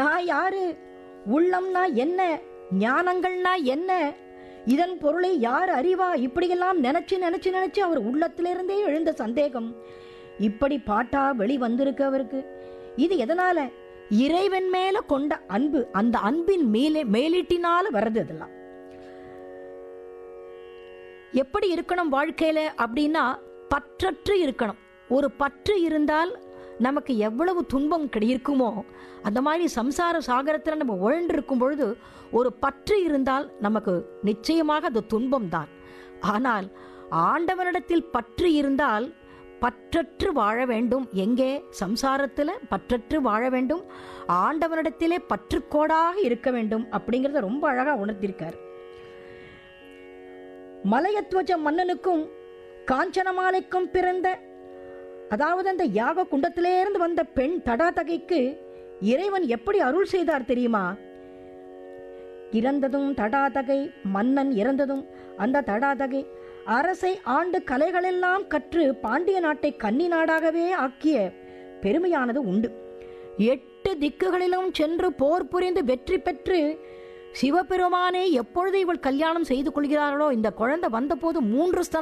நான் யாரு உள்ளம்னா என்ன ஞானங்கள்னா என்ன இதன் பொருளை யார் அறிவா இப்படியெல்லாம் நினைச்சு நினைச்சு நினைச்சு அவர் உள்ளத்திலிருந்தே எழுந்த சந்தேகம் இப்படி பாட்டா வெளி வந்திருக்கு அவருக்கு இது எதனால இறைவன் மேல கொண்ட அன்பு அந்த அன்பின் மேலே மேலீட்டினால வர்றது இதெல்லாம் எப்படி இருக்கணும் வாழ்க்கையில அப்படின்னா பற்றற்று இருக்கணும் ஒரு பற்று இருந்தால் நமக்கு எவ்வளவு துன்பம் கிடைக்குமோ அந்த மாதிரி சம்சார சாகரத்தில் நம்ம உழன்று இருக்கும் பொழுது ஒரு பற்று இருந்தால் நமக்கு நிச்சயமாக அது துன்பம் தான் ஆனால் ஆண்டவனிடத்தில் பற்று இருந்தால் பற்றற்று வாழ வேண்டும் எங்கே சம்சாரத்தில் பற்றற்று வாழ வேண்டும் ஆண்டவனிடத்திலே பற்றுக்கோடாக இருக்க வேண்டும் அப்படிங்கிறத ரொம்ப அழகா உணர்த்திருக்கார் மலையத்வஜ மன்னனுக்கும் காஞ்சனமாலைக்கும் பிறந்த அதாவது அந்த யாக குண்டத்திலேருந்து வந்த பெண் தடாதகைக்கு இறைவன் எப்படி அருள் செய்தார் தெரியுமா இறந்ததும் தடாதகை மன்னன் இறந்ததும் அந்த தடாதகை அரசை ஆண்டு கலைகளெல்லாம் கற்று பாண்டிய நாட்டை கன்னி நாடாகவே ஆக்கிய பெருமையானது உண்டு எட்டு திக்குகளிலும் சென்று போர் புரிந்து வெற்றி பெற்று சிவபெருமானே எப்பொழுது இவள் கல்யாணம் செய்து கொள்கிறார்களோ இந்த குழந்தை வந்தபோது மூன்று ஸ்தலம்